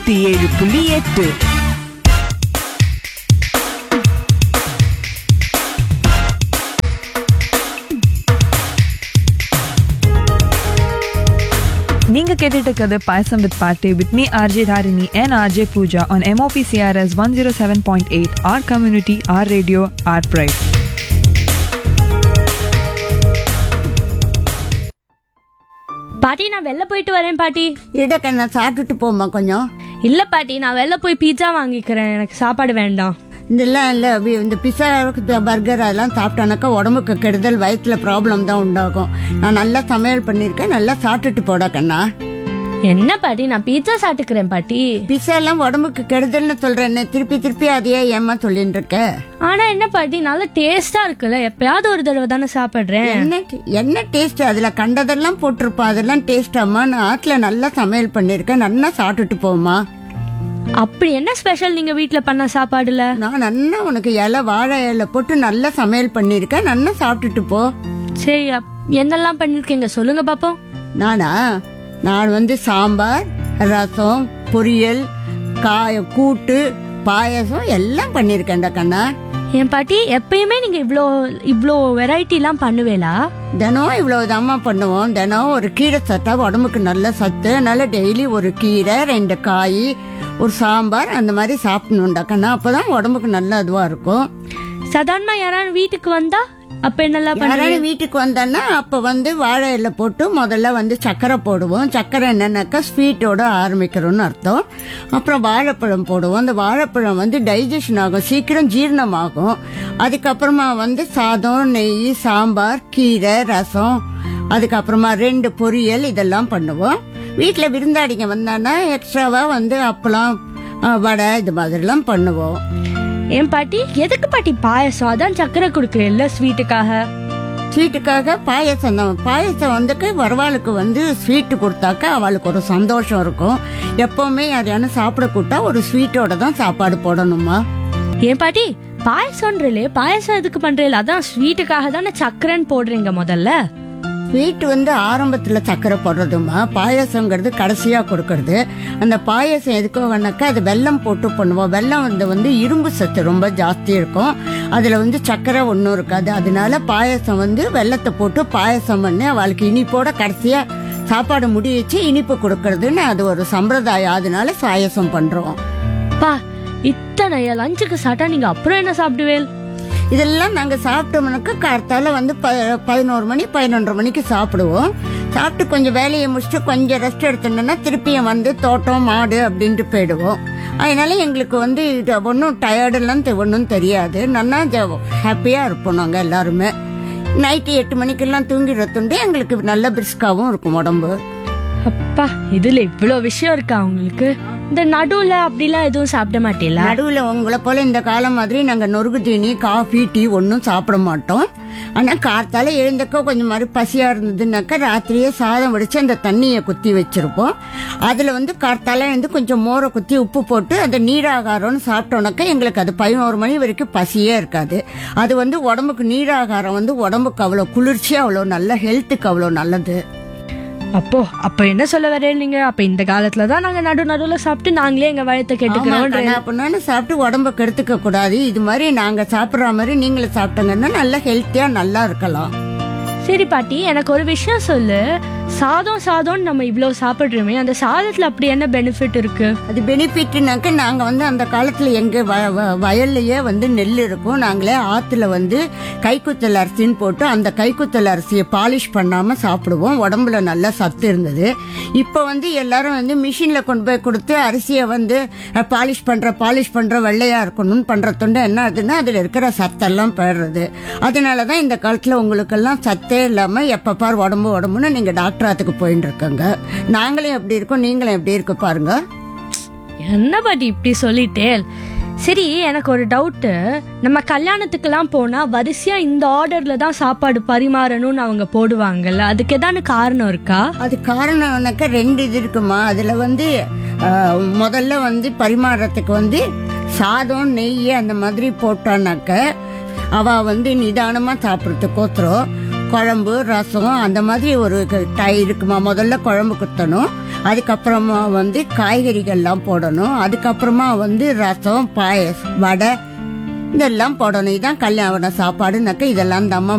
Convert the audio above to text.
நூத்தி ஏழு புள்ளி எட்டு நீங்க கேட்டுட்டு இருக்கிறது Payasam with Paattu with me RJ Dharini and RJ Pooja on MOP CRS one zero seven point eight our community our radio our pride பாட்டி நான் வெளில போயிட்டு வரேன் பாட்டி இடக்கண்ணா சாப்பிட்டுட்டு போம்மா கொஞ்சம் இல்ல பாட்டி நான் வெளில போய் பீட்சா வாங்கிக்கிறேன் எனக்கு சாப்பாடு வேண்டாம் இதெல்லாம் இல்லை இந்த பிஸா பர்கர் அதெல்லாம் சாப்பிட்டானாக்கா உடம்புக்கு கெடுதல் வயிற்றுல ப்ராப்ளம் தான் உண்டாகும் நான் நல்லா சமையல் பண்ணியிருக்கேன் நல்லா சாப்பிட்டுட்டு போடா கண்ணா என்ன பாட்டி நான் பீட்சா சாப்பிட்டுக்கிறேன் பாட்டி பிஸா எல்லாம் உடம்புக்கு கெடுதல்னு சொல்றேன்னு திருப்பி திருப்பி அதையே ஏமா சொல்லிட்டு இருக்க ஆனா என்ன பாட்டி நல்ல டேஸ்டா இருக்குல்ல எப்பயாவது ஒரு தடவை தானே சாப்பிடுறேன் என்ன ட- என்ன டேஸ்ட் அதுல கண்டதெல்லாம் போட்டிருப்பான் அதெல்லாம் டேஸ்டாமா நான் ஆத்துல நல்லா சமையல் பண்ணியிருக்கேன் நல்லா சாப்பிட்டுட்டு போமா அப்படி என்ன ஸ்பெஷல் நீங்க வீட்ல பண்ண சாப்பாடுல நான் நல்லா உனக்கு இலை வாழை இலை போட்டு நல்லா சமையல் பண்ணியிருக்கேன் நல்லா சாப்பிட்டுட்டு போ சரி அப்- என்னெல்லாம் பண்ணிருக்கீங்க சொல்லுங்க பாப்போம் நானா நான் வந்து சாம்பார் ரசம் பொரியல் காய கூட்டு பாயசம் எல்லாம் பண்ணியிருக்கேன்டா கண்ணா என் பாட்டி எப்பயுமே நீங்க இவ்ளோ இவ்ளோ வெரைட்டி எல்லாம் பண்ணுவேலா தினம் இவ்வளவுதாம்மா பண்ணுவோம் தினம் ஒரு கீரை சத்தா உடம்புக்கு நல்ல சத்து அதனால டெய்லி ஒரு கீரை ரெண்டு காய் ஒரு சாம்பார் அந்த மாதிரி சாப்பிடணும்டா கண்ணா அப்பதான் உடம்புக்கு நல்ல இதுவா இருக்கும் சாதாரணமா யாராவது வீட்டுக்கு வந்தா அப்ப என்னெல்லாம் பண்ணுவீங்க யாராவது வீட்டுக்கு வந்தான்னா அப்ப வந்து வாழை இலை போட்டு முதல்ல வந்து சக்கரை போடுவோம் சக்கரை என்னன்னாக்கா ஸ்வீட்டோட ஆரம்பிக்கிறோம்னு அர்த்தம் அப்புறம் வாழைப்பழம் போடுவோம் அந்த வாழைப்பழம் வந்து டைஜஷன் ஆகும் சீக்கிரம் ஜீரணமாகும் அதுக்கப்புறமா வந்து சாதம் நெய் சாம்பார் கீரை ரசம் அதுக்கப்புறமா ரெண்டு பொரியல் இதெல்லாம் பண்ணுவோம் வீட்டில் விருந்தாடிங்க வந்தான்னா எக்ஸ்ட்ராவா வந்து அப்பளம் அஹ், வடை இது மாதிரிலாம் பண்ணுவோம் என் பாட்டி எதுக்கு பாட்டி பாயசம் அதான் சக்கரை குடுக்கறேன்ல ஸ்வீட்டுக்காக ஸ்வீட்டுக்காக பாயசம் தான் பாயசம் வந்துட்டு வரவாளுக்கு வந்து ஸ்வீட்டு கொடுத்தாக்க அவளுக்கு ஒரு சந்தோஷம் இருக்கும் எப்பவுமே யாரையான சாப்பிட கூட்டா ஒரு ஸ்வீட்டோட தான் சாப்பாடு போடணுமா ஏன் பாட்டி பாயசம்ன்றலே பாயசம் எதுக்கு பண்றீங்க அதான் ஸ்வீட்டுக்காக தானே சக்கரைன்னு போடுறீங்க முதல்ல ஸ்வீட் வந்து ஆரம்பத்துல சக்கரை போடுறதுமா பாயசங்கிறது கடைசியா கொடுக்கறது அந்த பாயசம் எதுக்கோ வேணாக்கா அது வெல்லம் போட்டு பண்ணுவோம் வெல்லம் வந்து வந்து இரும்பு சத்து ரொம்ப ஜாஸ்தி இருக்கும் அதுல வந்து சக்கரை ஒன்றும் இருக்காது அதனால பாயசம் வந்து வெல்லத்தை போட்டு பாயசம் பண்ணி அவளுக்கு இனிப்போட கடைசியா சாப்பாடு முடி வச்சு இனிப்பு கொடுக்கறதுன்னு அது ஒரு சம்பிரதாயம் அதனால பாயசம் பண்றோம் பா இத்தனை லஞ்சுக்கு சாப்பிட்டா நீங்க அப்புறம் என்ன சாப்பிடுவேல் இதெல்லாம் நாங்க சாப்பிட்டோம்னாக்கா கார்த்தால வந்து ப பதினோரு மணி பதினொன்றரை மணிக்கு சாப்பிடுவோம் சாப்பிட்டு கொஞ்சம் வேலையை முடிச்சுட்டு கொஞ்சம் ரெஸ்ட் எடுத்துட்டோம்னா திருப்பியும் வந்து தோட்டம் மாடு அப்படின்ட்டு போயிடுவோம் அதனால எங்களுக்கு வந்து இது ஒன்றும் டயர்டெல்லாம் ஒன்றும் தெரியாது நல்லா ஹாப்பியாக இருப்போம் நாங்கள் எல்லாருமே நைட்டு எட்டு மணிக்கெல்லாம் தூங்கிடுறதுண்டு எங்களுக்கு நல்ல பிரிஸ்காவும் இருக்கும் உடம்பு அப்பா இதுல இவ்ளோ விஷயம் இருக்கா உங்களுக்கு இந்த நடுவுல அப்படிலாம் எதுவும் சாப்பிட மாட்டீங்களா நடுவில் உங்களை போல இந்த காலம் மாதிரி நாங்கள் நொறுக்கு தீனி காஃபி டீ ஒன்றும் சாப்பிட மாட்டோம் ஆனால் கார்த்தால எழுந்தக்க கொஞ்சம் மாதிரி பசியாக இருந்ததுனாக்கா ராத்திரியே சாதம் வடித்து அந்த தண்ணியை குத்தி வச்சிருப்போம் அதில் வந்து கார்த்தால எழுந்து கொஞ்சம் மோரை குத்தி உப்பு போட்டு அந்த நீராகாரம்னு சாப்பிட்டோன்னாக்கா எங்களுக்கு அது பதினோரு மணி வரைக்கும் பசியே இருக்காது அது வந்து உடம்புக்கு நீராகாரம் வந்து உடம்புக்கு அவ்வளோ குளிர்ச்சி அவ்வளோ நல்ல ஹெல்த்துக்கு அவ்வளோ நல்லது அப்போ அப்ப என்ன சொல்ல வரேன் நீங்க அப்ப இந்த காலத்துல தான் நாங்க நடு நடுவுல சாப்பிட்டு நாங்களே எங்க வயத்தை கேட்டுக்கிறோம் அப்படின்னு சாப்பிட்டு உடம்ப கெடுத்துக்க கூடாது இது மாதிரி நாங்க சாப்பிடுற மாதிரி நீங்களும் சாப்பிட்டங்கன்னா நல்லா ஹெல்த்தியா நல்லா இருக்கலாம் சரி பாட்டி எனக்கு ஒரு விஷயம் சொல்லு சாதம் சாதம்னு நம்ம இவ்ளோ சாப்பிடுறோமே அந்த சாதத்துல அப்படி என்ன பெனிஃபிட் இருக்கு அது பெனிஃபிட்னாக்க நாங்க வந்து அந்த காலத்துல எங்க வ- வ- வயல்லையே வந்து நெல் இருக்கும் நாங்களே ஆத்துல வந்து கைக்குத்தல் அரிசின்னு போட்டு அந்த கைக்குத்தல் அரிசியை பாலிஷ் பண்ணாம சாப்பிடுவோம் உடம்புல நல்ல சத்து இருந்தது இப்போ வந்து எல்லாரும் வந்து மிஷின்ல கொண்டு போய் கொடுத்து அரிசியை வந்து பாலிஷ் பண்ற பாலிஷ் பண்ற வெள்ளையா இருக்கணும்னு பண்றதுண்டு என்ன ஆகுதுன்னா அதுல இருக்கிற சத்தெல்லாம் போயிடுறது அதனாலதான் இந்த காலத்துல உங்களுக்கெல்லாம் சத்தே இல்லாம எப்ப பார் உடம்பு உடம்புன்னு நீங்க டாக்டராத்துக்கு போயிட்டு இருக்கங்க நாங்களும் எப்படி இருக்கோம் நீங்களும் எப்படி இருக்கு பாருங்க என்ன பாட்டி இப்படி சொல்லிட்டேல் சரி எனக்கு ஒரு டவுட்டு நம்ம கல்யாணத்துக்கெல்லாம் போனா வரிசையா இந்த ஆர்டர்ல தான் சாப்பாடு பரிமாறணும்னு அவங்க போடுவாங்கல்ல அதுக்கு ஏதாவது காரணம் இருக்கா அது காரணம்னாக்கா ரெண்டு இது இருக்குமா அதுல வந்து ஆஹ், முதல்ல வந்து பரிமாறத்துக்கு வந்து சாதம் நெய் அந்த மாதிரி போட்டானாக்க அவ வந்து நிதானமா சாப்பிட்றதுக்கோசரம் குழம்பு ரசம் அந்த மாதிரி ஒரு க- டை இருக்குமா முதல்ல குழம்பு குத்தணும் அதுக்கப்புறமா வந்து காய்கறிகள்லாம் போடணும் அதுக்கப்புறமா வந்து ரசம் பாயசம் வடை இதெல்லாம் போடணும் இதுதான் கல்யாண சாப்பாடுனாக்க இதெல்லாம் தாம்மா